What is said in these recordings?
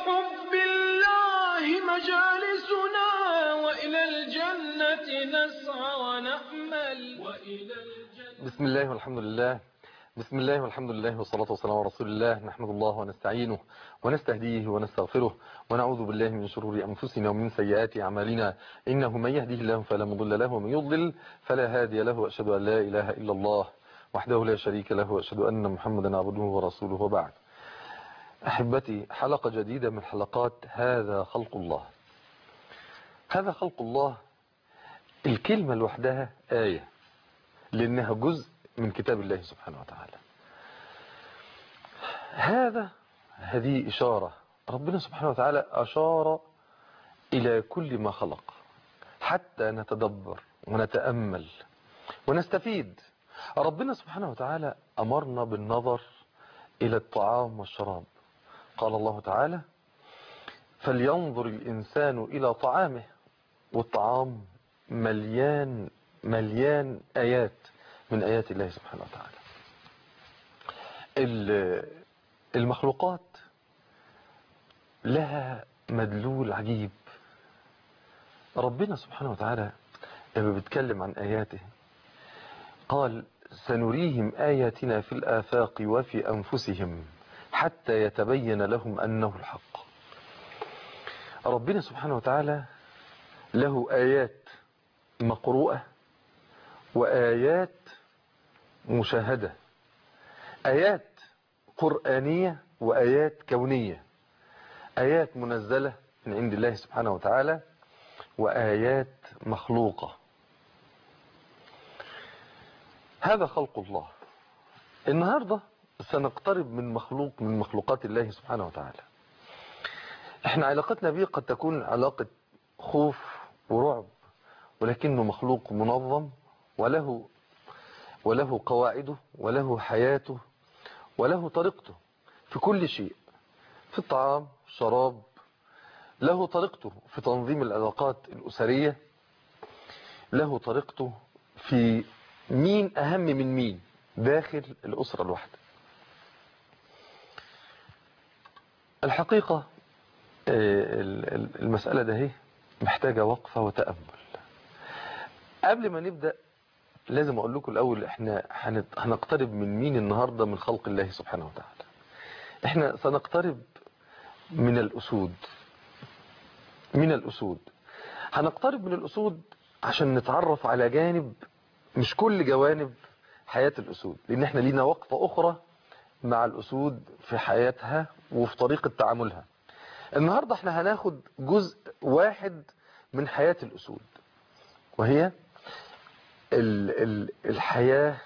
حب الله مجالسنا وإلى الجنة نسعى ونأمل وإلى الجنة بسم الله والحمد لله بسم الله والحمد لله والصلاة والسلام على رسول الله نحمد الله ونستعينه ونستهديه ونستغفره ونعوذ بالله من شرور أنفسنا ومن سيئات أعمالنا إنه من يهديه الله فلا مضل له ومن يضلل فلا هادي له وأشهد أن لا إله إلا الله وحده لا شريك له وأشهد أن محمدا عبده ورسوله وبعد أحبتي حلقة جديدة من حلقات هذا خلق الله هذا خلق الله الكلمة لوحدها آية لأنها جزء من كتاب الله سبحانه وتعالى هذا هذه إشارة ربنا سبحانه وتعالى أشار إلى كل ما خلق حتى نتدبر ونتأمل ونستفيد ربنا سبحانه وتعالى أمرنا بالنظر إلى الطعام والشراب قال الله تعالى فلينظر الإنسان إلى طعامه والطعام مليان مليان آيات من آيات الله سبحانه وتعالى المخلوقات لها مدلول عجيب ربنا سبحانه وتعالى لما بيتكلم عن آياته قال سنريهم آياتنا في الآفاق وفي أنفسهم حتى يتبين لهم أنه الحق ربنا سبحانه وتعالى له آيات مقروءة وآيات مشاهدة آيات قرآنية وآيات كونية آيات منزلة من عند الله سبحانه وتعالى وآيات مخلوقة هذا خلق الله النهاردة سنقترب من مخلوق من مخلوقات الله سبحانه وتعالى احنا علاقتنا به قد تكون علاقة خوف ورعب ولكنه مخلوق منظم وله وله قواعده وله حياته وله طريقته في كل شيء في الطعام الشراب له طريقته في تنظيم العلاقات الأسرية له طريقته في مين أهم من مين داخل الأسرة الواحدة الحقيقة المسألة ده هي محتاجة وقفة وتأمل قبل ما نبدأ لازم أقول لكم الأول إحنا هنقترب من مين النهاردة من خلق الله سبحانه وتعالى إحنا سنقترب من الأسود من الأسود هنقترب من الأسود عشان نتعرف على جانب مش كل جوانب حياة الأسود لأن إحنا لينا وقفة أخرى مع الأسود في حياتها وفي طريقة تعاملها النهاردة احنا هناخد جزء واحد من حياة الأسود وهي ال ال الحياة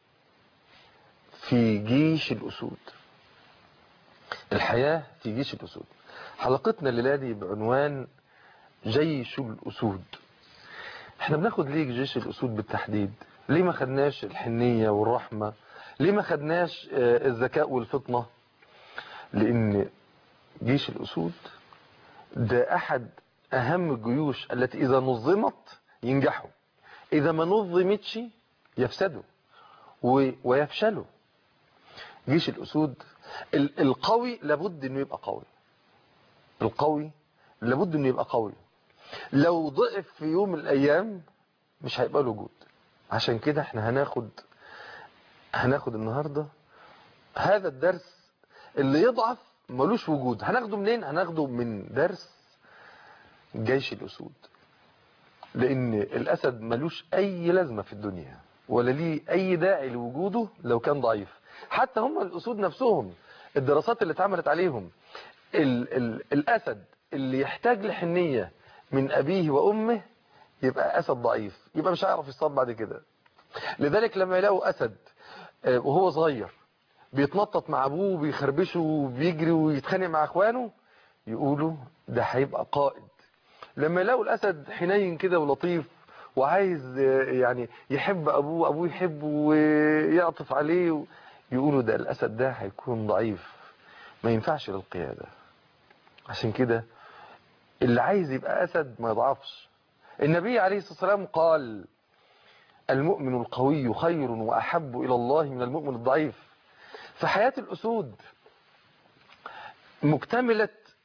في جيش الأسود الحياة في جيش الأسود حلقتنا الليلة دي بعنوان جيش الأسود احنا بناخد ليه جيش الأسود بالتحديد ليه ما خدناش الحنية والرحمة ليه ما خدناش الذكاء والفطنة لأن جيش الأسود ده أحد أهم الجيوش التي إذا نظمت ينجحوا إذا ما نظمتش يفسدوا ويفشلوا جيش الأسود القوي لابد أنه يبقى قوي القوي لابد أنه يبقى قوي لو ضعف في يوم من الأيام مش هيبقى له وجود عشان كده احنا هناخد هناخد النهاردة هذا الدرس اللي يضعف ملوش وجود هناخده منين هناخده من درس جيش الأسود لأن الأسد ملوش أي لازمة في الدنيا ولا ليه أي داعي لوجوده لو كان ضعيف حتى هم الأسود نفسهم الدراسات اللي اتعملت عليهم ال ال الأسد اللي يحتاج لحنية من أبيه وأمه يبقى أسد ضعيف يبقى مش هيعرف يصطاد بعد كده لذلك لما يلاقوا أسد وهو صغير بيتنطط مع أبوه وبيخربشه وبيجري ويتخانق مع أخوانه يقولوا ده هيبقى قائد لما يلاقوا الأسد حنين كده ولطيف وعايز يعني يحب أبوه أبوه يحبه ويعطف عليه يقولوا ده الأسد ده هيكون ضعيف ما ينفعش للقيادة عشان كده اللي عايز يبقى أسد ما يضعفش النبي عليه الصلاة والسلام قال المؤمن القوي خير وأحب إلى الله من المؤمن الضعيف فحياة الأسود مكتملة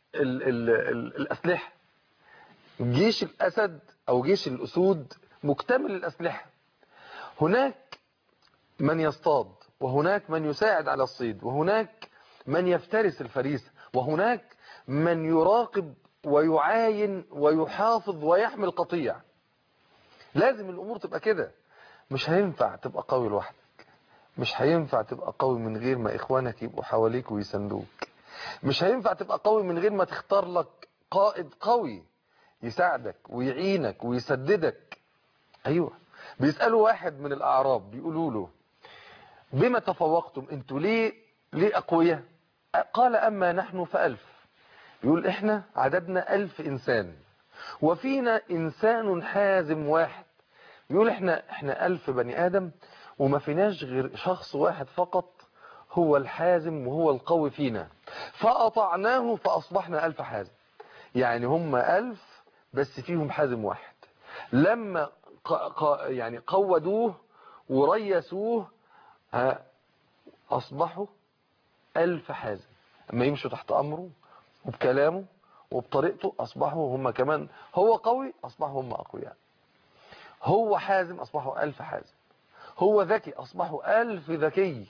ال ال ال الأسلحة جيش الأسد أو جيش الأسود مكتمل الأسلحة هناك من يصطاد وهناك من يساعد على الصيد وهناك من يفترس الفريسة وهناك من يراقب ويعاين ويحافظ ويحمي القطيع لازم الأمور تبقى كده مش هينفع تبقى قوي لوحدك مش هينفع تبقى قوي من غير ما إخوانك يبقوا حواليك ويسندوك مش هينفع تبقى قوي من غير ما تختار لك قائد قوي يساعدك ويعينك ويسددك أيوة بيسألوا واحد من الأعراب بيقولوا له بما تفوقتم انتوا ليه ليه أقوياء قال أما نحن فألف يقول إحنا عددنا ألف إنسان وفينا إنسان حازم واحد يقول إحنا إحنا ألف بني آدم وما فيناش غير شخص واحد فقط هو الحازم وهو القوي فينا فأطعناه فأصبحنا ألف حازم يعني هم ألف بس فيهم حازم واحد لما ق... ق... يعني قودوه وريسوه ها أصبحوا ألف حازم أما يمشوا تحت أمره وبكلامه وبطريقته أصبحوا هم كمان هو قوي أصبحوا هم أقوياء هو حازم أصبحوا ألف حازم هو ذكي أصبحوا ألف ذكي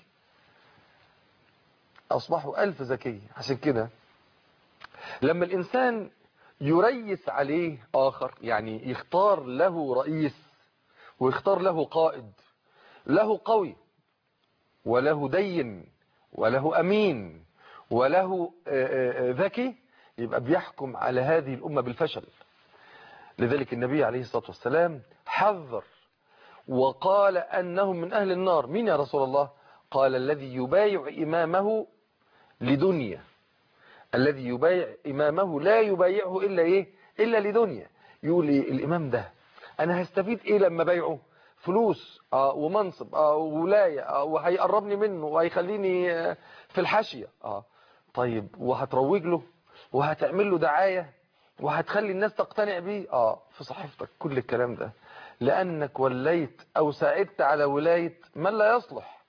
أصبحوا ألف ذكي عشان كده لما الإنسان يريس عليه آخر يعني يختار له رئيس ويختار له قائد له قوي وله دين وله أمين وله ذكي يبقى بيحكم على هذه الأمة بالفشل لذلك النبي عليه الصلاة والسلام حذر وقال أنهم من أهل النار مين يا رسول الله قال الذي يبايع إمامه لدنيا الذي يبايع إمامه لا يبايعه إلا إيه إلا لدنيا يقول إيه الإمام ده أنا هستفيد إيه لما بايعه فلوس آه ومنصب آه وولاية آه وهيقربني منه وهيخليني آه في الحاشية آه طيب وهتروج له وهتعمل له دعاية وهتخلي الناس تقتنع بيه آه في صحيفتك كل الكلام ده لأنك وليت أو ساعدت على ولاية من لا يصلح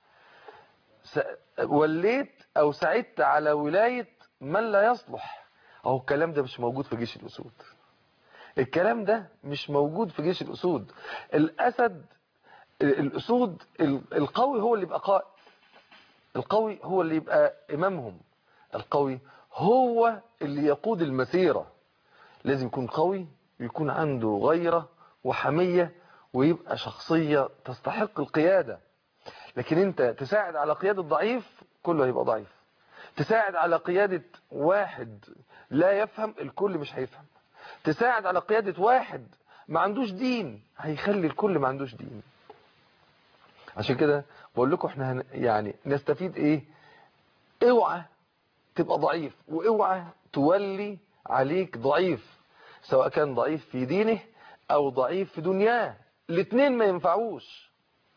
وليت أو ساعدت على ولاية من لا يصلح أهو الكلام ده مش موجود في جيش الأسود الكلام ده مش موجود في جيش الأسود الأسد الأسود القوي هو اللي يبقى قائد القوي هو اللي يبقى إمامهم القوي هو اللي يقود المسيرة لازم يكون قوي ويكون عنده غيرة وحمية ويبقى شخصية تستحق القيادة لكن انت تساعد على قيادة ضعيف كله هيبقى ضعيف تساعد على قيادة واحد لا يفهم الكل مش هيفهم تساعد على قيادة واحد ما عندوش دين هيخلي الكل ما عندوش دين عشان كده بقول لكم احنا هن يعني نستفيد ايه اوعى تبقى ضعيف واوعى تولي عليك ضعيف سواء كان ضعيف في دينه او ضعيف في دنياه الاثنين ما ينفعوش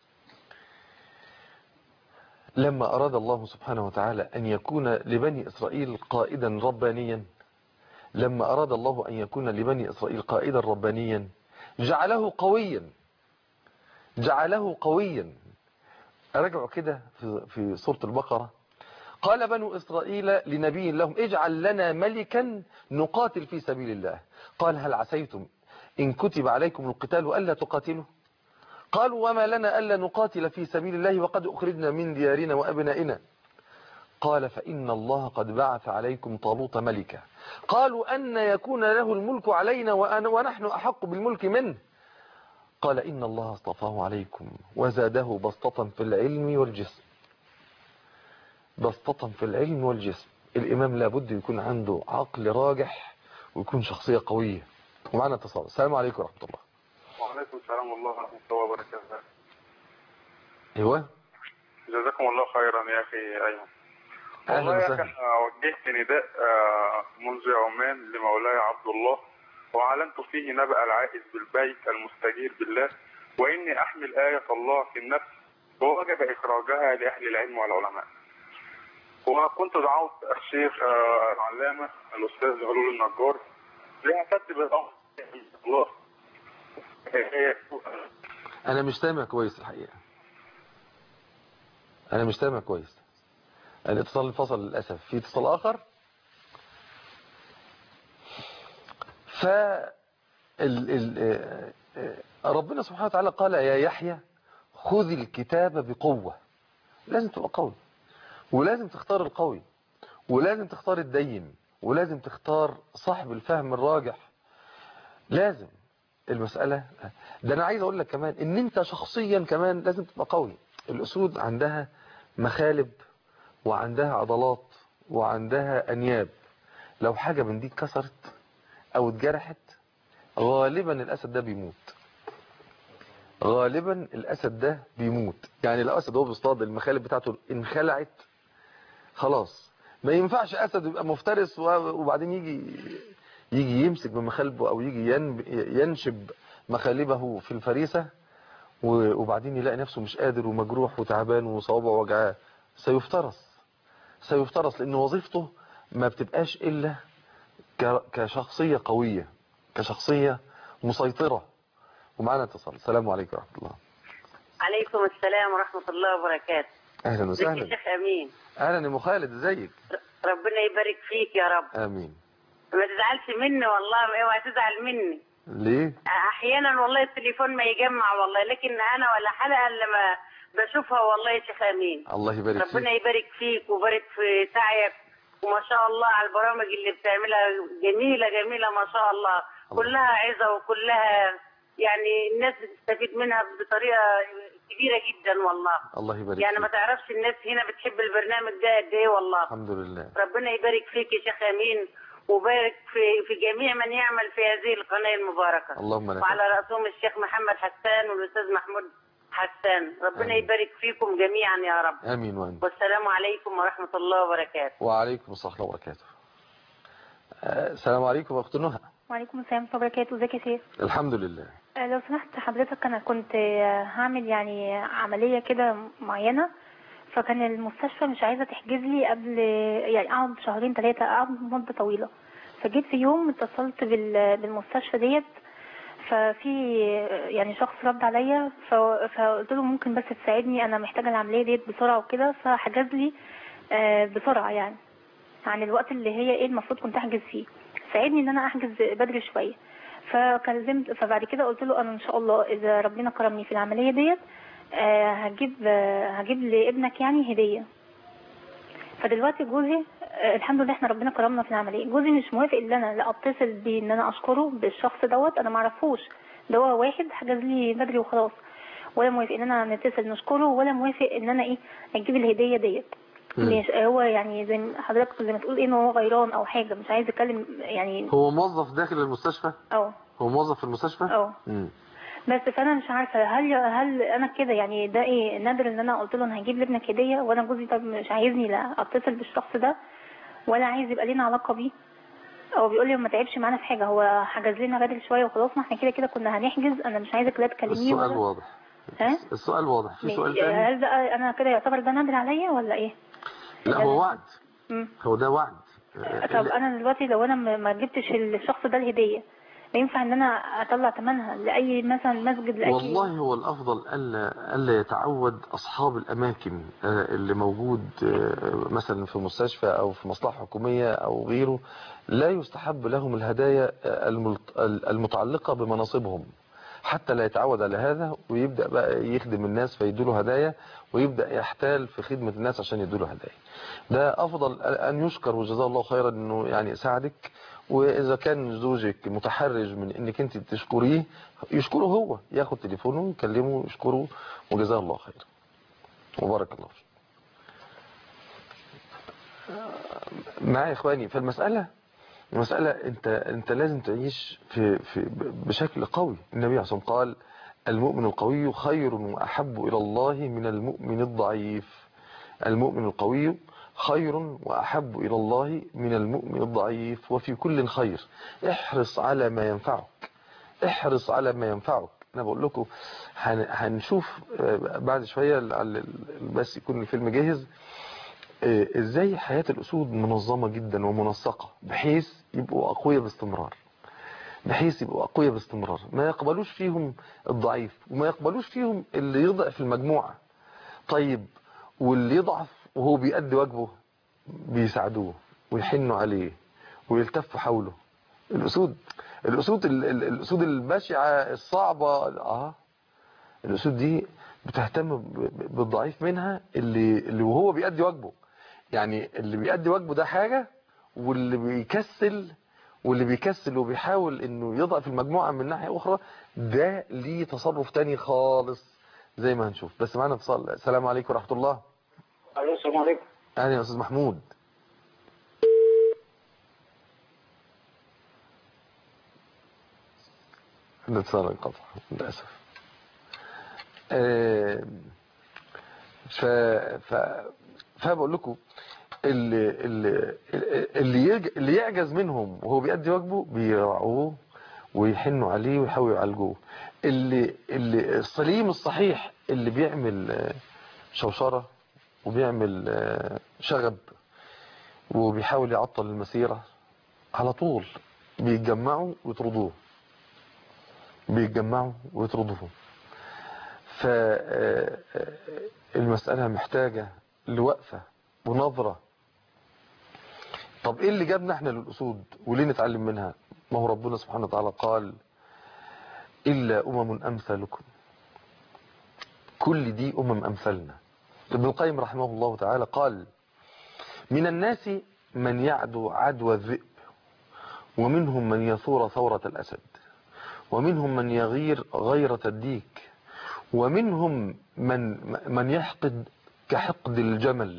لما أراد الله سبحانه وتعالى أن يكون لبني إسرائيل قائدا ربانيا لما أراد الله أن يكون لبني إسرائيل قائدا ربانيا جعله قويا جعله قويا رجعوا كده في, في سورة البقرة قال بنو إسرائيل لنبي لهم اجعل لنا ملكا نقاتل في سبيل الله قال هل عسيتم إن كتب عليكم القتال ألا تقاتلوا قالوا وما لنا ألا نقاتل في سبيل الله وقد أخرجنا من ديارنا وأبنائنا قال فإن الله قد بعث عليكم طالوت ملكا قالوا أن يكون له الملك علينا ونحن أحق بالملك منه قال إن الله اصطفاه عليكم وزاده بسطة في العلم والجسم بسطة في العلم والجسم الإمام لابد يكون عنده عقل راجح ويكون شخصية قوية ومعنا اتصال السلام عليكم ورحمة الله وعليكم السلام ورحمة الله وبركاته ايوه جزاكم الله خيرا يا أخي أيمن اهلا والله يا أخي وسهلا أنا وجهت نداء آه، منذ يومين لمولاي عبد الله وأعلنت فيه نبأ العائز بالبيت المستجير بالله وإني أحمل آية الله في النفس ووجب إخراجها لأهل العلم والعلماء وكنت دعوت الشيخ آه، العلامة الأستاذ علول النجار ليعتد بالأمر الله انا مش سامع كويس الحقيقة انا مش سامع كويس الاتصال انفصل للأسف في اتصال اخر ف ال ال آه، آه، ربنا سبحانه وتعالى قال يا يحيى خذ الكتاب بقوة لازم تبقى قوي ولازم تختار القوي ولازم تختار الدين ولازم تختار صاحب الفهم الراجح لازم المسألة ده أنا عايز أقول لك كمان إن أنت شخصيا كمان لازم تبقى قوي الأسود عندها مخالب وعندها عضلات وعندها أنياب لو حاجة من دي اتكسرت أو اتجرحت غالبا الأسد ده بيموت غالبا الأسد ده بيموت يعني لو أسد هو بيصطاد المخالب بتاعته انخلعت خلاص ما ينفعش أسد يبقى مفترس و- وبعدين يجي يجي يمسك بمخالبه أو يجي ين- ينشب مخالبه في الفريسة و- وبعدين يلاقي نفسه مش قادر ومجروح وتعبان وصوابعه وجعاه سيفترس سيفترس لأن وظيفته ما بتبقاش إلا ك- كشخصية قوية كشخصية مسيطرة ومعنا اتصال السلام عليكم ورحمة الله عليكم السلام ورحمة الله وبركاته أهلا ازيك يا وسهلا شيخ أمين أهلا يا أم خالد ازيك ر- ربنا يبارك فيك يا رب آمين ما تزعلش مني والله اوعى تزعل مني ليه احيانا والله التليفون ما يجمع والله لكن انا ولا حلقه الا ما بشوفها والله يا شيخ امين الله يبارك ربنا فيك يبارك فيك ويبارك في سعيك وما شاء الله على البرامج اللي بتعملها جميله جميله ما شاء الله كلها عظه وكلها يعني الناس بتستفيد منها بطريقه كبيره جدا والله الله يبارك يعني ما فيك تعرفش الناس هنا بتحب البرنامج ده قد ايه والله الحمد لله ربنا يبارك فيك يا شيخ امين وبارك في في جميع من يعمل في هذه القناه المباركه اللهم لك وعلى راسهم الشيخ محمد حسان والاستاذ محمود حسان ربنا آمين. يبارك فيكم جميعا يا رب آمين وأنت والسلام عليكم ورحمه الله وبركاته وعليكم السلام ورحمة الله وبركاته آه، السلام عليكم أخت نهى وعليكم السلام ورحمة الله وبركاته ازيك يا شيخ الحمد لله آه، لو سمحت حضرتك انا كنت آه، هعمل يعني عملية كده معينة فكان المستشفى مش عايزة تحجز لي قبل يعني اقعد شهرين ثلاثة اقعد مدة طويلة فجيت في يوم اتصلت بال- بالمستشفى ديت ففي آه، يعني شخص رد عليا ف- فقلت له ممكن بس تساعدني انا محتاجة العملية ديت بسرعة وكده فحجز لي آه، بسرعة يعني عن الوقت اللي هي ايه المفروض كنت احجز فيه ساعدني ان انا احجز بدري شويه فكلمت فبعد كده قلت له انا ان شاء الله اذا ربنا كرمني في العمليه ديت آه، هجيب آه، هجيب لابنك يعني هديه فدلوقتي جوزي آه، الحمد لله احنا ربنا كرمنا في العمليه جوزي مش موافق ان انا لا اتصل بيه ان انا اشكره بالشخص دوت انا ما اعرفوش ده هو واحد حجز لي بدري وخلاص ولا موافق ان انا نتصل نشكره ولا موافق ان انا ايه اجيب الهديه ديت مم. مش هو يعني زي ما حضرتك زي ما تقول ايه ان هو غيران او حاجه مش عايز يتكلم يعني هو موظف داخل المستشفى اه هو موظف في المستشفى اه مم. بس فانا مش عارفه هل هل انا كده يعني ده ايه نادر ان انا قلت له انا هجيب لابنك هديه وانا جوزي طب مش عايزني لا اتصل بالشخص ده ولا عايز يبقى لينا علاقه بيه او بيقول لي ما تعبش معانا في حاجه هو حجز لنا بدري شويه وخلاص ما احنا كده كده كنا هنحجز انا مش عايزك لا تكلميه السؤال ولا واضح ها السؤال واضح في سؤال ماشي. تاني هل ده انا كده يعتبر ده نادر عليا ولا ايه لا هو وعد مم. هو ده وعد طب انا دلوقتي لو انا ما- ما جبتش الشخص ده الهديه ينفع ان انا اطلع ثمنها لاي مثلا مسجد لاي والله هو الأفضل ألا, ألا يتعود أصحاب الأماكن آه، اللي موجود آه، مثلا في مستشفى أو في مصلحة حكومية أو غيره لا يستحب لهم الهدايا آه، الملت- المتعلقة بمناصبهم حتى لا يتعود على هذا ويبدأ بقى يخدم الناس فيدوله هدايا ويبدأ يحتال في خدمة الناس عشان يدوله هدايا ده أفضل أن يشكر وجزاه الله خيرا أنه يعني ساعدك وإذا كان زوجك متحرج من أنك أنت تشكريه يشكره هو ياخد تليفونه يكلمه يشكره وجزاه الله خيرا وبارك الله فيك معايا يا إخواني فالمسألة المسألة أنت أنت لازم تعيش في في بشكل قوي النبي عليه الصلاة والسلام قال المؤمن القوي خير وأحب إلى الله من المؤمن الضعيف المؤمن القوي خير وأحب إلى الله من المؤمن الضعيف وفي كل خير احرص على ما ينفعك احرص على ما ينفعك أنا بقول لكم هن- هنشوف آه، بعد شوية لعل بس يكون الفيلم جاهز آه، ازاي حياة الأسود منظمة جدا ومنسقة بحيث يبقوا أقوياء باستمرار بحيث يبقوا أقوياء باستمرار ما يقبلوش فيهم الضعيف وما يقبلوش فيهم اللي يضعف المجموعة طيب واللي يضعف وهو بيأدي واجبه بيساعدوه ويحنوا عليه ويلتفوا حوله الأسود الاسود ال- ال- الاسود البشعه الصعبه اه الاسود دي بتهتم ب- ب- بالضعيف منها اللي اللي وهو بيأدي واجبه يعني اللي بيأدي واجبه ده حاجه واللي بيكسل واللي بيكسل وبيحاول انه يضعف المجموعه من ناحيه اخرى ده ليه تصرف تاني خالص زي ما هنشوف بس معانا اتصال السلام عليكم ورحمه الله الو السلام عليكم اهلا يا استاذ محمود الاتصال انقطع للاسف آه، ف ف فبقول لكم اللي اللي اللي يج- اللي يعجز منهم وهو بيأدي واجبه بيراعوه ويحنوا عليه ويحاولوا يعالجوه اللي اللي السليم الصحيح اللي بيعمل آه، شوشره وبيعمل آه، شغب وبيحاول يعطل المسيرة على طول بيتجمعوا ويطردوه بيتجمعوا ويطردوه فالمسألة محتاجة لوقفة ونظرة طب ايه اللي جابنا احنا للأسود وليه نتعلم منها ما هو ربنا سبحانه وتعالى قال إلا أمم أمثلكم كل دي أمم أمثلنا ابن القيم رحمه الله تعالى قال من الناس من يعدو عدوى الذئب ومنهم من يثور ثورة الأسد ومنهم من يغير غيرة الديك ومنهم من من يحقد كحقد الجمل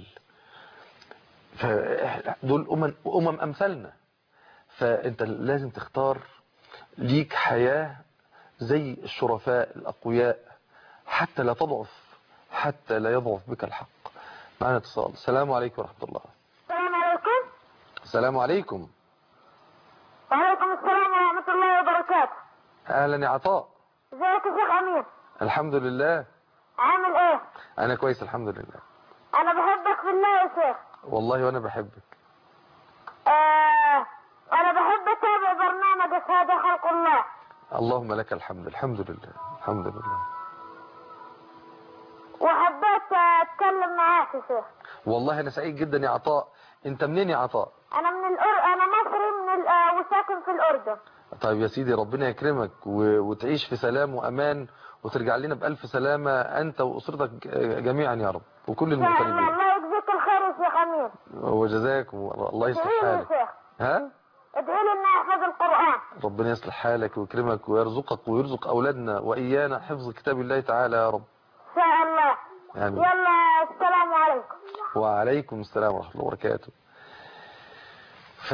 فدول أمم, أمم أمثلنا فأنت لازم تختار ليك حياة زي الشرفاء الأقوياء حتى لا تضعف حتى لا يضعف بك الحق معنا اتصال السلام عليكم ورحمة الله السلام عليكم السلام عليكم وعليكم السلام ورحمة الله وبركاته أهلا يا عطاء ازيك يا شيخ أمير الحمد لله عامل ايه أنا كويس الحمد لله أنا بحبك في الله يا شيخ والله وأنا بحبك آه أنا بحب أتابع برنامجك هذا خلق الله اللهم لك الحمد الحمد لله الحمد لله وحبيت أتكلم معاك يا شيخ والله أنا سعيد جدا يا عطاء أنت منين يا عطاء أنا من الأر... أنا مصري من ال... آه، وساكن في الأردن طيب يا سيدي ربنا يكرمك و... وتعيش في سلام وأمان وترجع لنا بألف سلامة أنت وأسرتك جميعا يا رب وكل إن شاء الله المغتربين الله يجزيك الخير يا شيخ أمير وجزاكم الله يصلح ادعي لي يا حالك شيخ ها ادعي لي إني أحفظ القرآن ربنا يصلح حالك ويكرمك ويرزقك ويرزق أولادنا وإيانا حفظ كتاب الله تعالى يا رب إن شاء الله آمين يلا السلام عليكم وعليكم السلام ورحمة الله وبركاته ف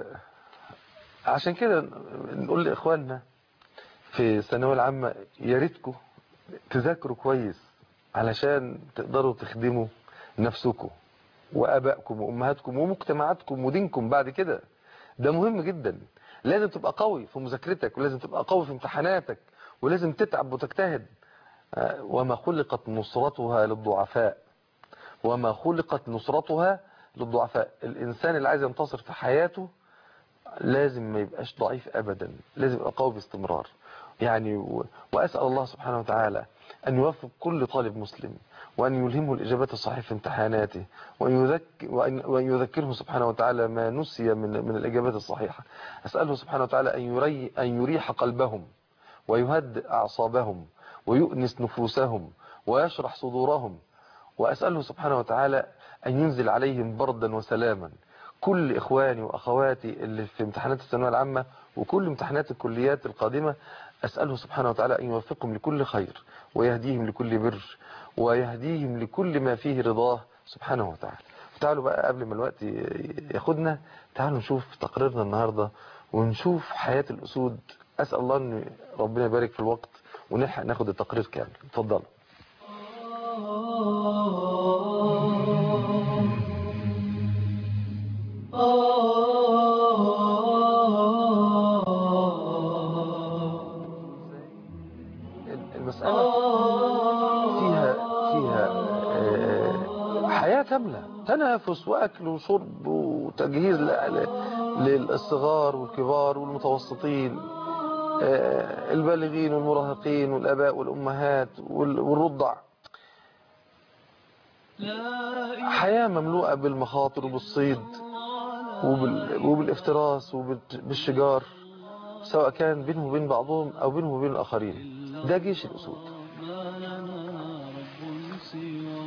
عشان كده نقول لإخواننا في الثانوية العامة يا ريتكم تذاكروا كويس علشان تقدروا تخدموا نفسكم وآبائكم وأمهاتكم ومجتمعاتكم ودينكم بعد كده ده مهم جدا لازم تبقى قوي في مذاكرتك ولازم تبقى قوي في امتحاناتك ولازم تتعب وتجتهد آه، وما خلقت نصرتها للضعفاء وما خلقت نصرتها للضعفاء الإنسان اللي عايز ينتصر في حياته لازم ما يبقاش ضعيف أبدا لازم يبقى قوي باستمرار يعني و... وأسأل الله سبحانه وتعالى أن يوفق كل طالب مسلم وأن يلهمه الإجابات الصحيحة في امتحاناته وأن, يذك... وأن... وأن يذكره سبحانه وتعالى ما نسي من, من الإجابات الصحيحة أسأله سبحانه وتعالى أن, يري... أن يريح قلبهم ويهدئ أعصابهم ويؤنس نفوسهم ويشرح صدورهم وأسأله سبحانه وتعالى أن ينزل عليهم بردا وسلاما كل إخواني وأخواتي اللي في امتحانات الثانوية العامة وكل امتحانات الكليات القادمة أسأله سبحانه وتعالى أن يوفقهم لكل خير ويهديهم لكل بر ويهديهم لكل ما فيه رضاه سبحانه وتعالى تعالوا بقى قبل ما الوقت ياخدنا تعالوا نشوف تقريرنا النهاردة ونشوف حياة الأسود أسأل الله أن ربنا يبارك في الوقت ونلحق ناخد التقرير كامل اتفضلوا المسألة فيها فيها آه، حياة كاملة تنافس وأكل وشرب وتجهيز ل- ل- للصغار والكبار والمتوسطين آه، البالغين والمراهقين والآباء والأمهات وال- والرضع حياة مملوءة بالمخاطر وبالصيد وبال... وبالافتراس وبالشجار سواء كان بينهم وبين بعضهم أو بينهم وبين الآخرين ده جيش الأسود ما لنا رب سوى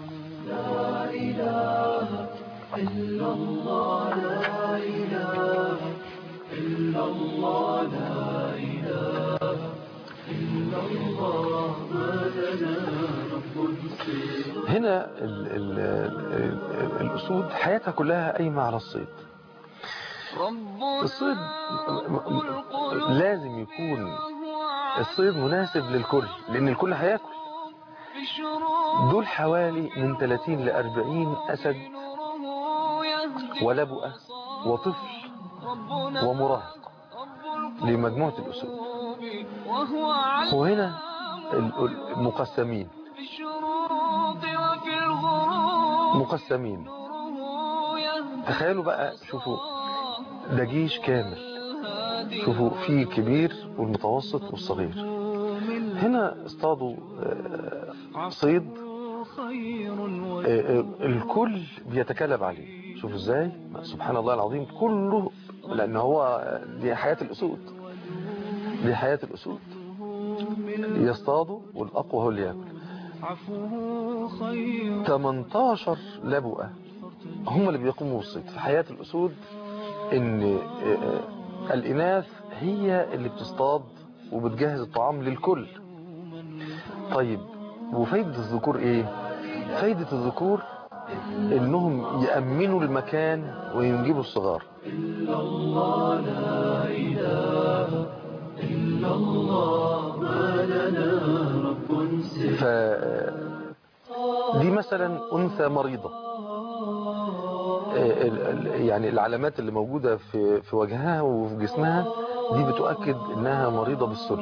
هنا ال ال ال الأسود حياتها كلها قايمة على الصيد ربنا الصيد م- م- لازم يكون الصيد مناسب للكل لأن الكل هياكل في شروق دول حوالي من 30 ل 40 أسد نوره يهدي ولبؤة وطفل ربنا ومراهق رب لمجموعة الأسود القلوب وهو على وهنا ال- ال- مقسمين في الشروق وفي الغروب مقسمين نوره يهدي تخيلوا بقى شوفوا ده جيش كامل الهادي شوفوا في كبير والمتوسط والصغير من هنا اصطادوا آه، صيد خير آه، آه، الكل بيتكلم عليه شوفوا ازاي سبحان الله العظيم كله لان هو دي حياة الاسود دي حياة الاسود يصطادوا والاقوى هو اللي ياكل عفوه خير 18 لبؤة هم اللي بيقوموا بالصيد في حياة الأسود إن آه، آه، الإناث هي اللي بتصطاد وبتجهز الطعام للكل طيب وفايدة الذكور إيه؟ فايدة الذكور إنهم يأمنوا المكان وينجبوا الصغار ف دي مثلا أنثى مريضة ال- ال- يعني العلامات اللي موجودة في في وجهها وفي جسمها دي بتؤكد انها مريضة بالسل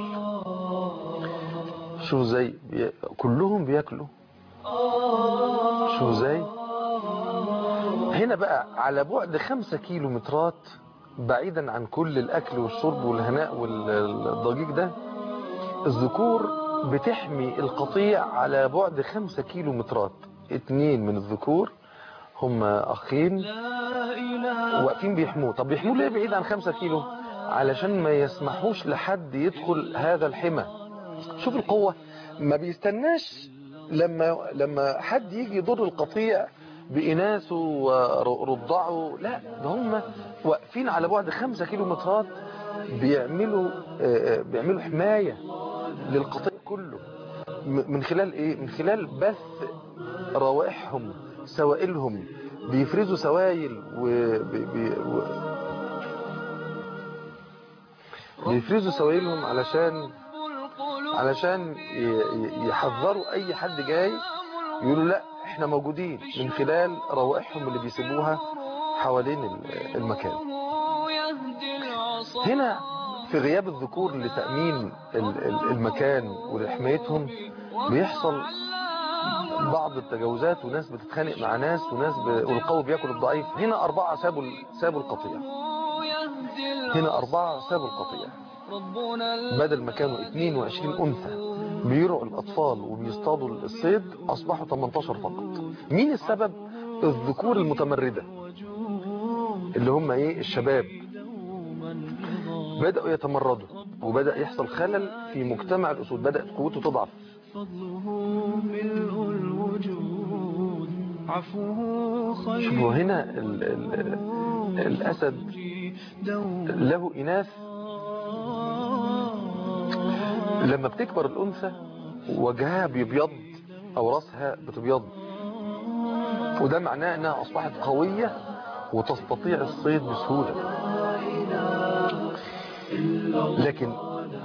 شوفوا ازاي بي- كلهم بياكلوا شوفوا ازاي هنا بقى على بعد خمسة كيلو مترات بعيدا عن كل الاكل والشرب والهناء والضجيج ده الذكور بتحمي القطيع على بعد خمسة كيلو مترات اتنين من الذكور هم اخين لا إله واقفين بيحموه طب بيحموه ليه بعيد عن خمسة كيلو علشان ما يسمحوش لحد يدخل هذا الحمى شوف القوة ما بيستناش لما لما حد يجي يضر القطيع بإناثه ورضعه لا ده هم واقفين على بعد خمسة كيلو مترات بيعملوا آه، آه، بيعملوا حماية للقطيع كله م- من خلال ايه من خلال بث روائحهم سوائلهم بيفرزوا سوائل و... بي... بي... و... بيفرزوا سوائلهم علشان القلوب علشان ي... ي- يحذروا اي حد جاي يقولوا لا احنا موجودين من خلال روائحهم اللي بيسيبوها حوالين ال- المكان يهدي العصا هنا في غياب الذكور لتأمين ال- ال- المكان ولحمايتهم بيحصل بعض التجاوزات وناس بتتخانق مع ناس وناس ب... والقوي بياكل الضعيف هنا أربعة سابوا ال- سابوا القطيع يهدي هنا أربعة سابوا القطيع ربنا بدل ما كانوا 22 أنثى بيرعوا الأطفال وبيصطادوا الصيد أصبحوا 18 فقط مين السبب؟ الذكور المتمردة اللي هم إيه الشباب بدأوا يتمردوا وبدأ يحصل خلل في مجتمع الأسود بدأت قوته تضعف فضله ملء الوجود عفوه خير شوفوا هنا ال ال الأسد دوم له إناث لما بتكبر الأنثى وجهها بيبيض أو رأسها بتبيض وده معناه أنها أصبحت قوية وتستطيع الصيد بسهولة لكن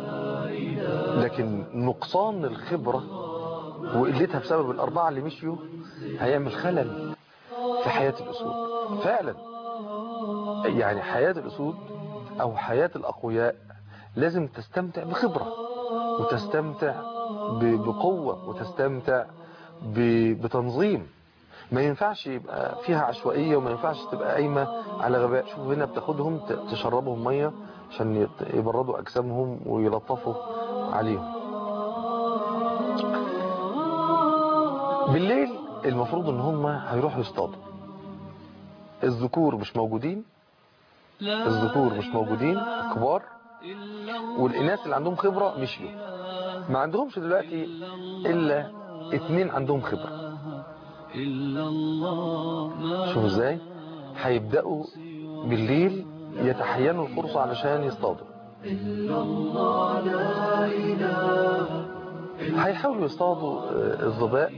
لكن نقصان الخبرة وقلتها بسبب الأربعة اللي مشيوا هيعمل خلل في حياة الأسود فعلا يعني حياة الأسود أو حياة الأقوياء لازم تستمتع بخبرة وتستمتع ب- بقوة وتستمتع ب- بتنظيم ما ينفعش يبقى فيها عشوائية وما ينفعش تبقى قايمة على غباء شوف هنا بتاخدهم ت- تشربهم مية عشان يت- يبردوا أجسامهم ويلطفوا عليهم بالليل المفروض ان هم هيروحوا يصطادوا الذكور مش موجودين الذكور مش موجودين الكبار والإناث اللي عندهم خبرة مشيوا ما عندهمش دلوقتي إلا اتنين عندهم خبرة شوفوا ازاي هيبدأوا بالليل يتحينوا الفرصة علشان يصطادوا هيحاولوا يصطادوا آه، الظباء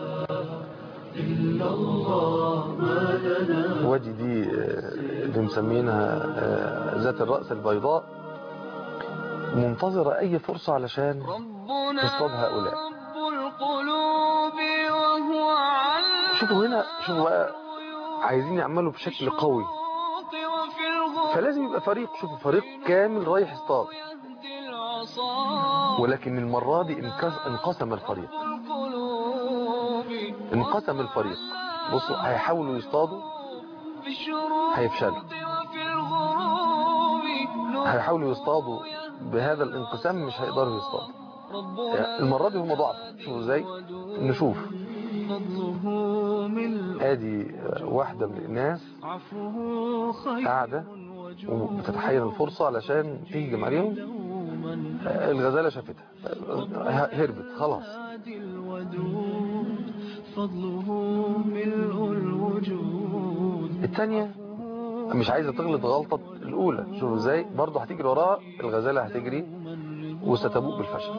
وادي دي آه، اللي مسمينها آه، ذات الرأس البيضاء منتظرة أي فرصة علشان ربنا تصطاد هؤلاء رب القلوب وهو علام شوفوا هنا شوفوا بقى عايزين يعملوا بشكل قوي وفي الغرب فلازم يبقى فريق شوفوا فريق كامل رايح يصطاد يهدي العصا ولكن المرة دي انكس- انقسم الفريق القلوب انقسم الفريق بصوا هيحاولوا يصطادوا في الشروق هيفشلوا وفي الغروب نور هيحاولوا يصطادوا بهذا الانقسام مش هيقدروا يصطادوا ربنا يعني المرة دي هم ضعف شوفوا ازاي نشوف فضله من ادي آه، واحدة من الناس عفوه خير قاعدة وبتتحين الفرصة علشان تهجم عليهم دوما آه، الغزالة شافتها آه، هربت خلاص هادي الودود فضله ملء الوجود التانية مش عايزة تغلط غلطة الأولى شوفوا ازاي برضه هتجري وراها الغزالة هتجري وستبوء بالفشل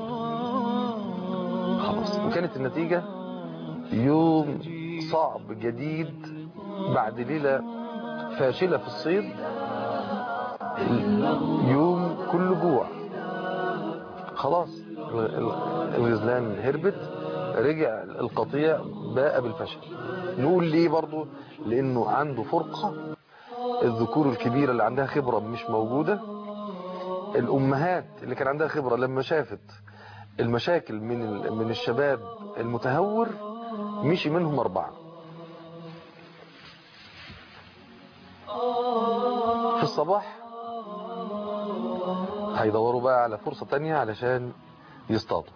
خلاص وكانت النتيجة يوم صعب جديد بعد ليلة فاشلة في الصيد يوم كله جوع خلاص ال- ال- الغزلان هربت رجع القطيع باء بالفشل نقول ليه برضو لانه عنده فرقة الذكور الكبيرة اللي عندها خبرة مش موجودة الامهات اللي كان عندها خبرة لما شافت المشاكل من ال- من الشباب المتهور مشي منهم اربعة في الصباح هيدوروا بقى على فرصة تانية علشان يصطادوا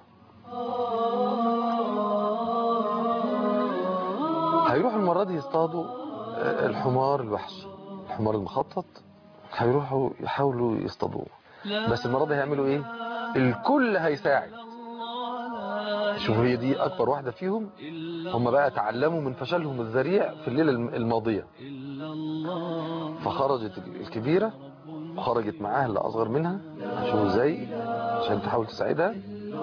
هيروحوا المرة دي يصطادوا آه، الحمار الوحشي الحمار المخطط هيروحوا يحاولوا يصطادوه بس المرة دي هيعملوا ايه الكل هيساعد شوفوا هي دي اكبر واحدة فيهم هم بقى تعلموا من فشلهم الذريع في الليلة الم- الماضية فخرجت الكبيرة وخرجت معاها اللي اصغر منها شوفوا ازاي عشان تحاول تساعدها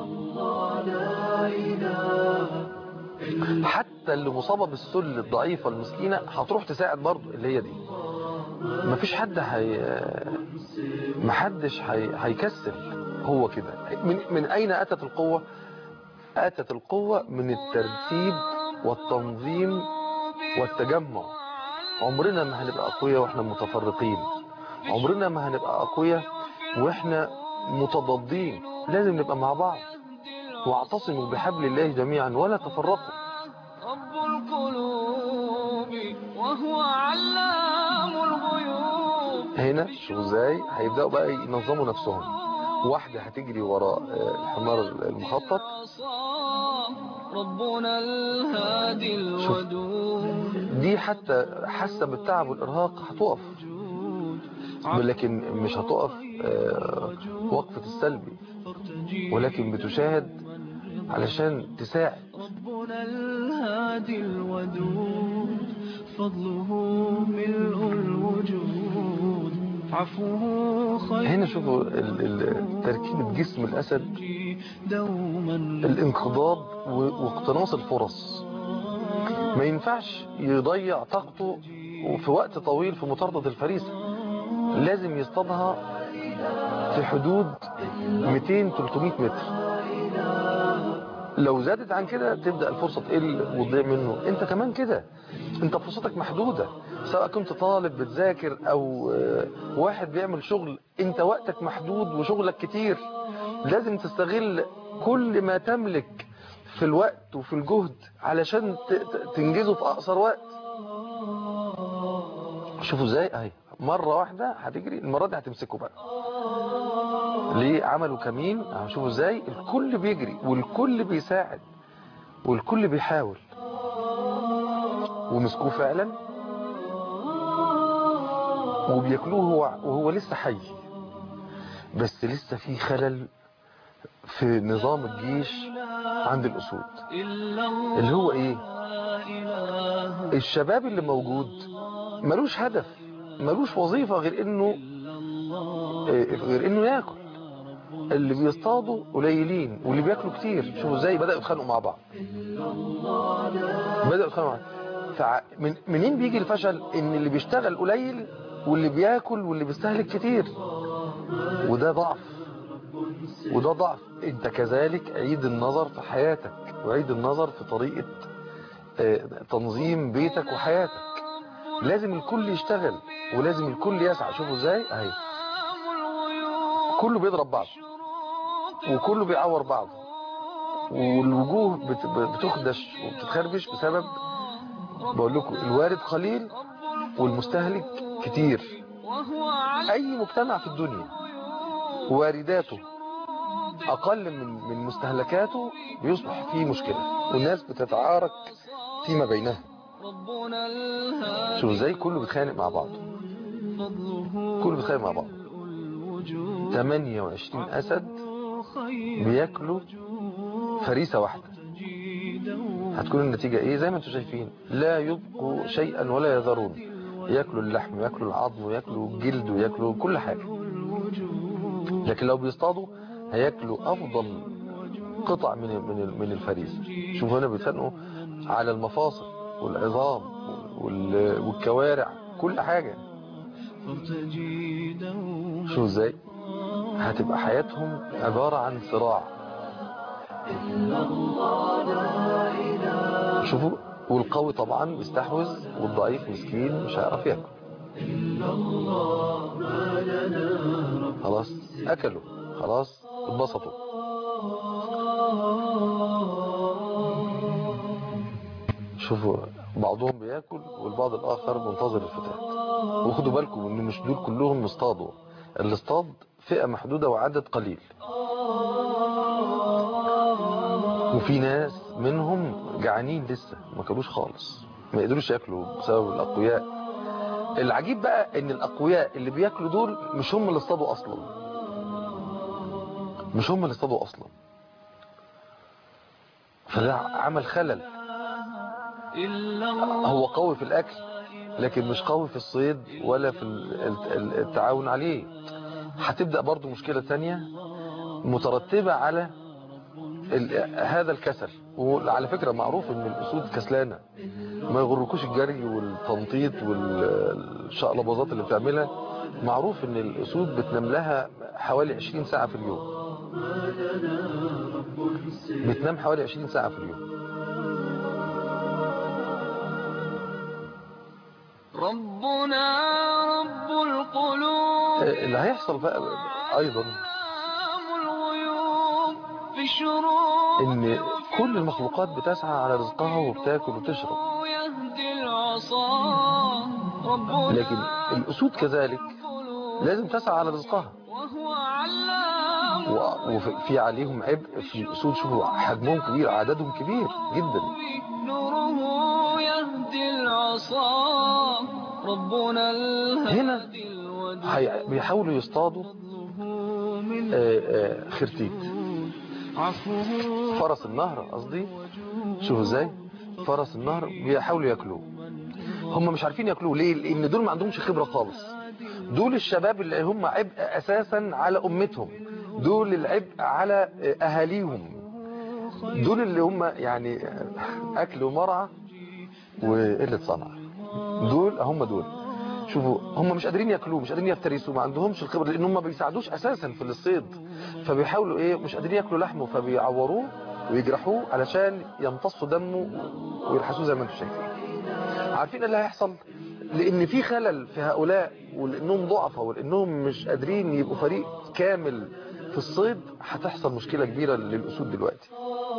حتى اللي مصابة بالسل الضعيفة المسكينة هتروح تساعد برضو اللي هي دي مفيش حد هي محدش هي... هيكسل هو كده من... من اين اتت القوة اتت القوة من الترتيب والتنظيم والتجمع عمرنا ما هنبقى اقوياء واحنا متفرقين عمرنا ما هنبقى اقوياء واحنا متضادين لازم نبقى مع بعض واعتصموا بحبل الله جميعا ولا تفرقوا رب القلوب وهو علام الغيوب هنا شوفوا ازاي هيبداوا بقى ينظموا نفسهم واحدة هتجري وراء آه، الحمار المخطط عصا ربنا الهادي شوف. الودود دي حتى حاسة بالتعب والإرهاق هتقف لكن مش هتقف آه، وقفة السلبي ولكن بتشاهد علشان تساعد ربنا الهادي الودود فضله ملء الوجود عفوه خير هنا شوفوا ال- ال- تركيبة جسم الأسد دوما الانقضاض و- واقتناص الفرص ما ينفعش يضيع طاقته في وقت طويل في مطاردة الفريسة لازم يصطادها في حدود 200-300 متر لو زادت عن كده تبدأ الفرصة تقل وتضيع منه انت كمان كده انت فرصتك محدودة سواء كنت طالب بتذاكر او آه، واحد بيعمل شغل انت وقتك محدود وشغلك كتير لازم تستغل كل ما تملك في الوقت وفي الجهد علشان ت- ت- تنجزه في اقصر وقت شوفوا ازاي اهي مرة واحدة هتجري المرة دي هتمسكه بقى ليه عملوا كمين اهو شوفوا ازاي الكل بيجري والكل بيساعد والكل بيحاول ومسكوه فعلا وبياكلوه وهو, وهو لسه حي بس لسه في خلل في نظام الجيش عند الأسود اللي هو ايه الشباب اللي موجود ملوش هدف ملوش وظيفة غير انه إيه، غير انه ياكل اللي بيصطادوا قليلين واللي بياكلوا كتير شوفوا ازاي بدأوا يتخانقوا مع بعض بدأوا يتخانقوا مع بعض فع- من منين بيجي الفشل ان اللي بيشتغل قليل واللي بياكل واللي بيستهلك كتير وده ضعف وده ضعف انت كذلك عيد النظر في حياتك وعيد النظر في طريقة آه، تنظيم بيتك وحياتك لازم الكل يشتغل ولازم الكل يسعى شوفوا ازاي اهي كله بيضرب بعض وكله بيعور بعض والوجوه بت- بتخدش وبتتخربش بسبب بقول لكم الوارد قليل والمستهلك كتير اي مجتمع في الدنيا وارداته اقل من من مستهلكاته بيصبح فيه مشكلة والناس بتتعارك فيما بينها شوف ازاي كله بيتخانق مع بعض كله بيتخانق مع بعض 28 اسد بياكلوا فريسة واحدة هتكون النتيجة ايه زي ما انتم شايفين لا يبقوا شيئا ولا يذرون ياكلوا اللحم وياكلوا العظم وياكلوا الجلد وياكلوا كل حاجة لكن لو بيصطادوا هياكلوا افضل قطع من من من الفريسة شوفوا هنا بيتخانقوا على المفاصل والعظام وال- والكوارع كل حاجة شوفوا ازاي هتبقى حياتهم عبارة عن صراع شوفوا والقوي طبعا بيستحوذ والضعيف مسكين مش هيعرف ياكل خلاص اكلوا خلاص اتبسطوا شوفوا بعضهم بياكل والبعض الاخر منتظر الفتات وخدوا بالكم ان مش دول كلهم اصطادوا اللي اصطاد فئة محدودة وعدد قليل وفي ناس منهم جعانين لسه ما كلوش خالص ما يقدروش ياكلوا بسبب الاقوياء العجيب بقى ان الاقوياء اللي بياكلوا دول مش هم اللي اصطادوا اصلا مش هم اللي اصطادوا اصلا فده عمل خلل هو قوي في الاكل لكن مش قوي في الصيد ولا في ال- ال- التعاون عليه هتبدأ برضو مشكلة تانية مترتبة على ال- هذا الكسل وعلى فكرة معروف ان الاسود كسلانة ما يغركوش الجري والتنطيط والشقلباظات اللي بتعملها معروف ان الاسود بتنام لها حوالي 20 ساعة في اليوم بتنام حوالي 20 ساعة في اليوم ربنا رب القلوب اللي هيحصل بقى ايضا أعلام الغيوب في الشروق ان كل المخلوقات بتسعى على رزقها وبتاكل وتشرب يهدي العصا ربنا لكن الاسود كذلك لازم تسعى على رزقها وهو علام و- وفي عليهم عبء في الاسود شوفوا حجمهم كبير عددهم كبير جدا نوره يهدي العصا ربنا هنا الهادي الودود هي- بيحاولوا يصطادوا من آه، آه، خرتيت عفوه فرس النهر قصدي شوفوا ازاي فرس النهر بيحاولوا ياكلوه هم مش عارفين ياكلوه ليه لان دول ما عندهمش خبرة خالص دول الشباب اللي هم عبء اساسا على امتهم دول العبء على اهاليهم دول اللي هم يعني اكل ومرعى وقلة صنعة دول هم دول شوفوا هم مش قادرين ياكلوه مش قادرين يفترسوا ما عندهمش الخبره لان هم ما بيساعدوش اساسا في الصيد فبيحاولوا ايه مش قادرين ياكلوا لحمه فبيعوروه ويجرحوه علشان يمتصوا دمه ويلحسوه زي ما انتم شايفين عارفين إيه اللي هيحصل لان في خلل في هؤلاء ولانهم ضعفاء ولانهم مش قادرين يبقوا فريق كامل في الصيد هتحصل مشكله كبيره للاسود دلوقتي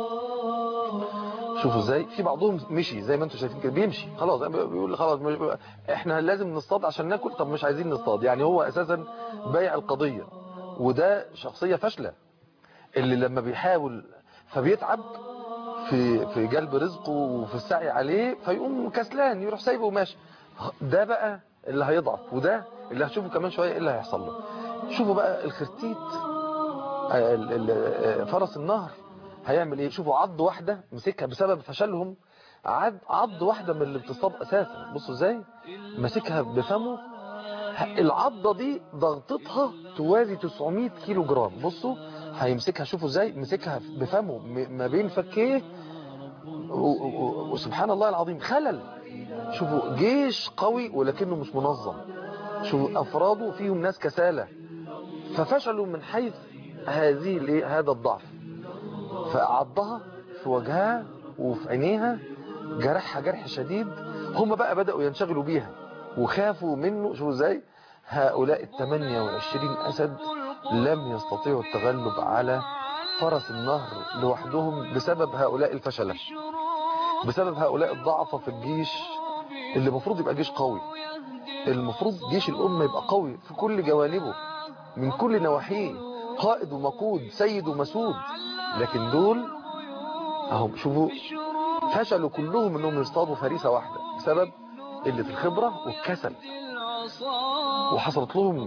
شوفوا ازاي في بعضهم مشي زي ما انتم شايفين كده بيمشي خلاص بيقول خلاص مش احنا لازم نصطاد عشان ناكل طب مش عايزين نصطاد يعني هو اساسا بايع القضيه وده شخصيه فاشله اللي لما بيحاول فبيتعب في في جلب رزقه وفي السعي عليه فيقوم كسلان يروح سايبه وماشي ده بقى اللي هيضعف وده اللي هتشوفه كمان شويه ايه اللي هيحصل له شوفوا بقى الخرتيت آه، ال- ال- آه، فرس النهر هيعمل ايه شوفوا عض واحدة مسكها بسبب فشلهم عض عض واحدة من اللي بتصطاد اساسا بصوا ازاي ماسكها بفمه ه- العضة دي ضغطتها توازي 900 كيلو جرام بصوا هيمسكها شوفوا ازاي مسكها بفمه م- ما بين فكيه و- و- وسبحان الله العظيم خلل شوفوا جيش قوي ولكنه مش منظم شوفوا افراده فيهم ناس كسالة ففشلوا من حيث هذه الايه هذا الضعف فعضها في وجهها وفي عينيها جرحها جرح شديد هم بقى بدأوا ينشغلوا بيها وخافوا منه شوفوا ازاي هؤلاء ال 28 أسد لم يستطيعوا التغلب على فرس النهر لوحدهم بسبب هؤلاء الفشلة بسبب هؤلاء الضعفة في الجيش اللي المفروض يبقى جيش قوي المفروض جيش الأمة يبقى قوي في كل جوانبه من كل نواحيه قائد ومقود سيد ومسود لكن دول اهم شوفوا فشلوا كلهم انهم يصطادوا فريسة واحدة بسبب قلة الخبرة والكسل وحصلت لهم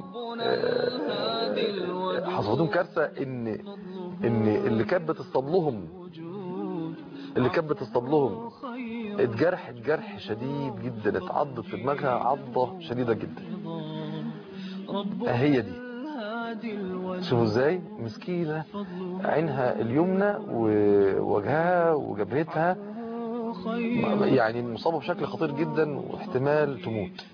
آه، حصلت لهم كارثة ان ان اللي كانت بتصطاد لهم اللي كانت بتصطاد لهم اتجرحت جرح شديد جدا اتعضت في دماغها عضة شديدة جدا هي دي شوفوا ازاي مسكينة عينها اليمنى ووجهها وجبهتها يعني مصابة بشكل خطير جدا واحتمال تموت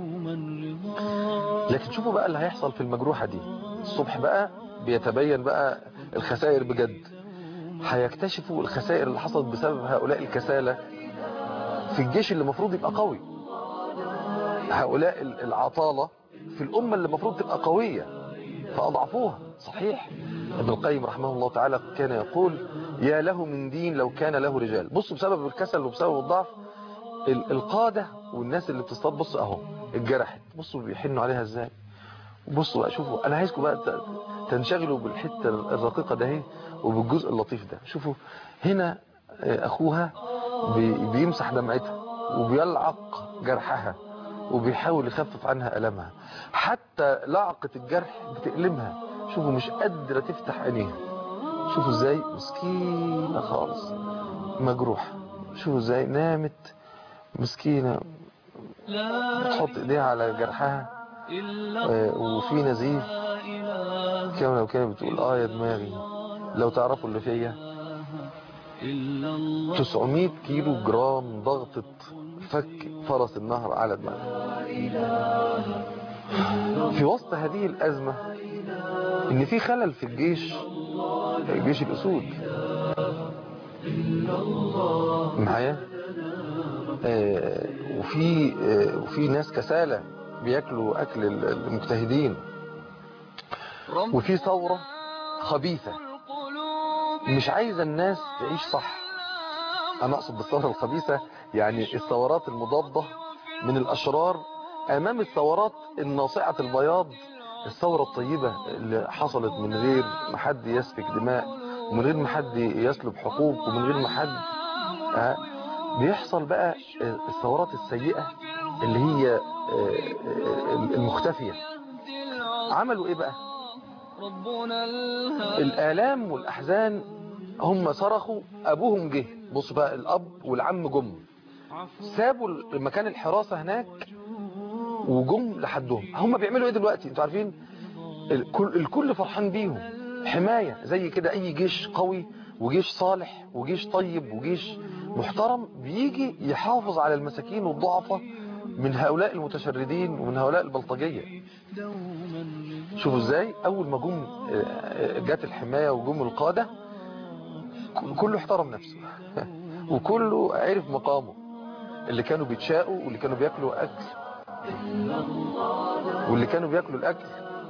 لكن شوفوا بقى اللي هيحصل في المجروحة دي الصبح بقى بيتبين بقى الخسائر بجد هيكتشفوا الخسائر اللي حصلت بسبب هؤلاء الكسالة في الجيش اللي المفروض يبقى قوي هؤلاء العطالة في الأمة اللي المفروض تبقى قوية فأضعفوها صحيح ابن القيم رحمه الله تعالى كان يقول يا له من دين لو كان له رجال بصوا بسبب الكسل وبسبب الضعف ال- القادة والناس اللي بتصطاد بص اهو اتجرحت بصوا بيحنوا عليها ازاي بصوا بقى شوفوا انا عايزكم بقى ت- تنشغلوا بالحتة الرقيقة ده اهي وبالجزء اللطيف ده شوفوا هنا آه، اخوها بي- بيمسح دمعتها وبيلعق جرحها وبيحاول يخفف عنها ألمها حتى لعقة الجرح بتألمها شوفوا مش قادرة تفتح عينيها شوفوا ازاي مسكينة خالص مجروحة شوفوا ازاي نامت مسكينة بتحط ايديها على جرحها آه، وفي نزيف كما لو كانت بتقول اه يا دماغي لو تعرفوا اللي فيا 900 كيلو جرام ضغطة فك فرس النهر على دماغها في وسط هذه الأزمة إن في خلل في الجيش جيش الأسود معايا آه، وفي آه، وفي ناس كسالى بياكلوا أكل المجتهدين وفي ثورة خبيثة مش عايزة الناس تعيش صح أنا أقصد بالثورة الخبيثة يعني الثورات المضادة من الأشرار أمام الثورات الناصعة البياض الثورة الطيبة اللي حصلت من غير ما حد يسفك دماء ومن غير ما حد يسلب حقوق ومن غير ما حد آه، بيحصل بقى آه، الثورات السيئة اللي هي آه، آه، المختفية عملوا ايه بقى ربنا الهادي الآلام والأحزان هم صرخوا أبوهم جه بص بقى الأب والعم جم سابوا مكان الحراسة هناك وجم لحدهم هم بيعملوا ايه دلوقتي انتوا عارفين الكل, الكل فرحان بيهم حماية زي كده اي جيش قوي وجيش صالح وجيش طيب وجيش محترم بيجي يحافظ على المساكين والضعفاء من هؤلاء المتشردين ومن هؤلاء البلطجية شوفوا ازاي اول ما جم آه، جت الحماية وجم القادة كله احترم نفسه وكله عرف مقامه اللي كانوا بيتشاقوا واللي كانوا بياكلوا اكل واللي كانوا بياكلوا الاكل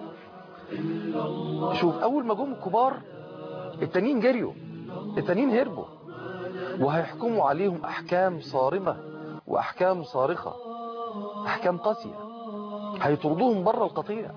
شوف اول ما جم الكبار التانيين جريوا التانيين هربوا وهيحكموا عليهم احكام صارمة واحكام صارخة احكام قاسية هيطردوهم بره القطيع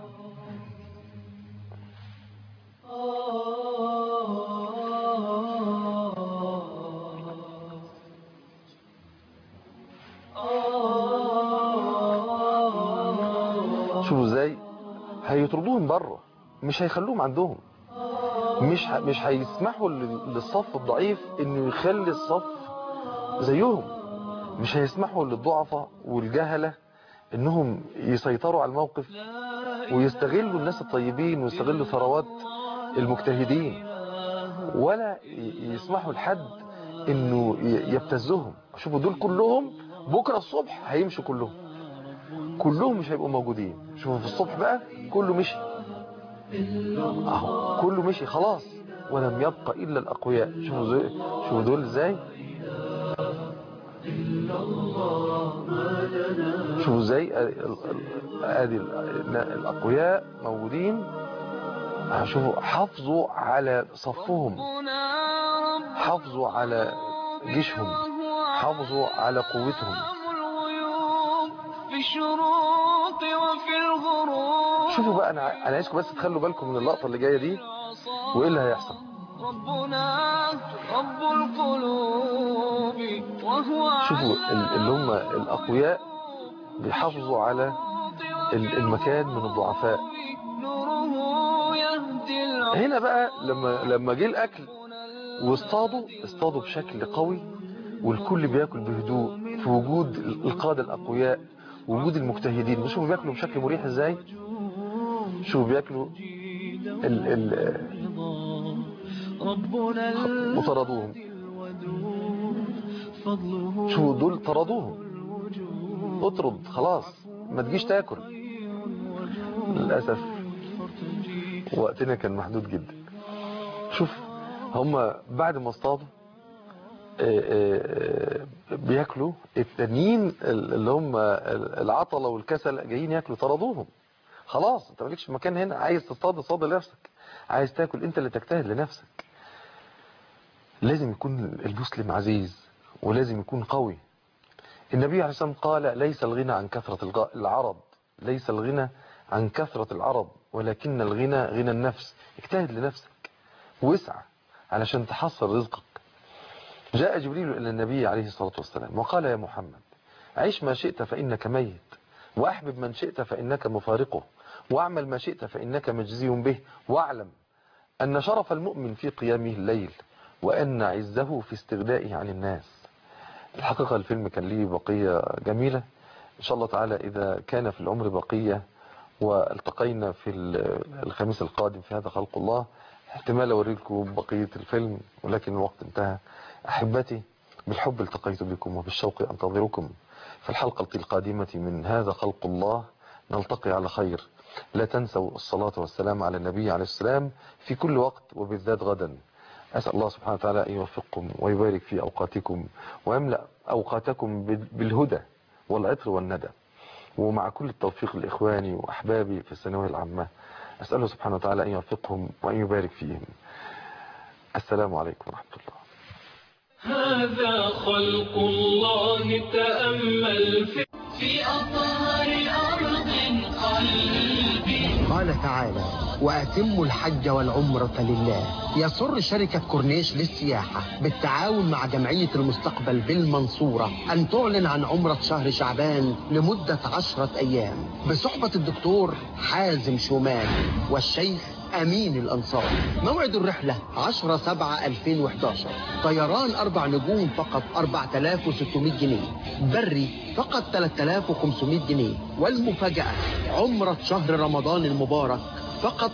شوفوا ازاي هيت- هيطردوهم بره مش هيخلوهم عندهم مش ه... مش هيسمحوا لل- للصف الضعيف انه يخلي الصف زيهم مش هيسمحوا للضعفاء والجهلة انهم يسيطروا على الموقف ويستغلوا الناس الطيبين ويستغلوا ثروات المجتهدين ولا ي- يسمحوا لحد انه ي- يبتزهم شوفوا دول كلهم بكرة الصبح هيمشوا كلهم كلهم مش هيبقوا موجودين شوفوا في الصبح بقى كله مشي اهو كله مشي خلاص ولم يبقى الا الاقوياء شوفوا زي شوفوا دول ازاي شوفوا ازاي ال- ال- ادي ال- الاقوياء موجودين آه، شوفوا حافظوا على صفهم حافظوا على جيشهم حافظوا على قوتهم الغيوب في الشروق وفي الغروب شوفوا بقى انا ع- انا عايزكم بس تخلوا بالكم من اللقطه اللي جايه دي وايه اللي هيحصل ربنا رب القلوب وهو شوفوا ال- اللي هم الاقوياء بيحافظوا على ال- المكان من الضعفاء نوره يهدي العقل هنا بقى لما لما جه الاكل واصطادوا اصطادوا بشكل قوي والكل بياكل بهدوء في وجود القادة الأقوياء وجود المجتهدين شوفوا بياكلوا بشكل مريح ازاي شوفوا بياكلوا ال ال ربنا وطردوهم الودود فضله شوفوا دول طردوهم اطرد خلاص ما تجيش تاكل للأسف وقتنا كان محدود جدا شوف هم بعد ما اصطادوا آه، آه، آه، بياكلوا التانيين اللي هم العطلة والكسل جايين ياكلوا طردوهم خلاص انت مالكش مكان هنا عايز تصطاد اصطاد لنفسك عايز تاكل انت اللي تجتهد لنفسك لازم يكون المسلم عزيز ولازم يكون قوي النبي عليه الصلاة والسلام قال ليس الغنى عن كثرة الغ- العرض ليس الغنى عن كثرة العرض ولكن الغنى غنى النفس اجتهد لنفسك واسعى علشان تحصل رزقك جاء جبريل إلى النبي عليه الصلاة والسلام وقال يا محمد عيش ما شئت فإنك ميت وأحبب من شئت فإنك مفارقه واعمل ما شئت فإنك مجزي به واعلم أن شرف المؤمن في قيامه الليل وأن عزه في استغنائه عن الناس الحقيقة الفيلم كان ليه بقية جميلة إن شاء الله تعالى إذا كان في العمر بقية والتقينا في ال- الخميس القادم في هذا خلق الله احتمال أوريكم بقية الفيلم ولكن الوقت انتهى أحبتي بالحب التقيت بكم وبالشوق أنتظركم في الحلقة القادمة من هذا خلق الله نلتقي على خير لا تنسوا الصلاة والسلام على النبي عليه السلام في كل وقت وبالذات غدا أسأل الله سبحانه وتعالى أن يوفقكم ويبارك في أوقاتكم ويملأ أوقاتكم بال- بالهدى والعطر والندى ومع كل التوفيق لإخواني وأحبابي في الثانوية العامة أسأله سبحانه وتعالى أن يوفقهم وأن يبارك فيهم السلام عليكم ورحمة الله هذا خلق الله تأمل في في أطهر أرض قلبي قال تعالى وأتموا الحج والعمرة لله يسر شركة كورنيش للسياحة بالتعاون مع جمعية المستقبل بالمنصورة أن تعلن عن عمرة شهر شعبان لمدة عشرة أيام بصحبة الدكتور حازم شومان والشيخ أمين الأنصار موعد الرحلة 10 7 2011 طيران أربع نجوم فقط 4600 جنيه بري فقط 3500 جنيه والمفاجأة عمرة شهر رمضان المبارك فقط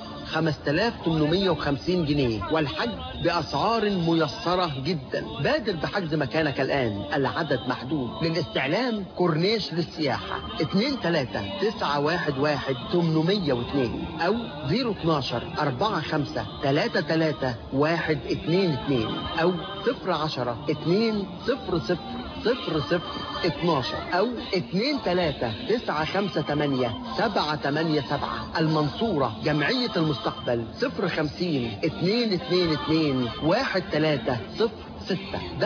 5850 جنيه والحج بأسعار ميسرة جدا بادر بحجز مكانك الآن العدد محدود للاستعلام كورنيش للسياحة 2 3 9 1 1 802 أو 012 4 5 3 3 1 2 2 أو 0 10 2 0 0 صفر صفر 12 أو 2 3 9 5 8 7 8 7 المنصورة جمعية المستقبل 0 50 2 2 2 1 3 0 6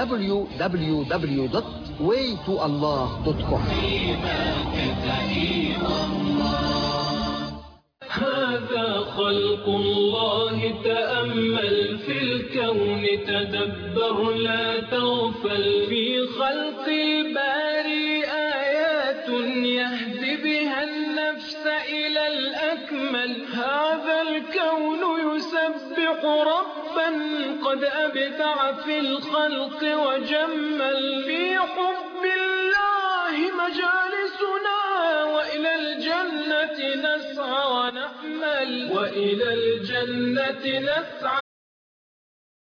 www.waytoallah.com هذا خلق الله تأمل في الكون تدبر لا تغفل في خلق الباري آيات يهدي بها النفس إلى الأكمل نسبح ربا قد أبدع في الخلق وجمل في حب الله مجالسنا وإلى الجنة نسعى ونأمل وإلى الجنة نسعى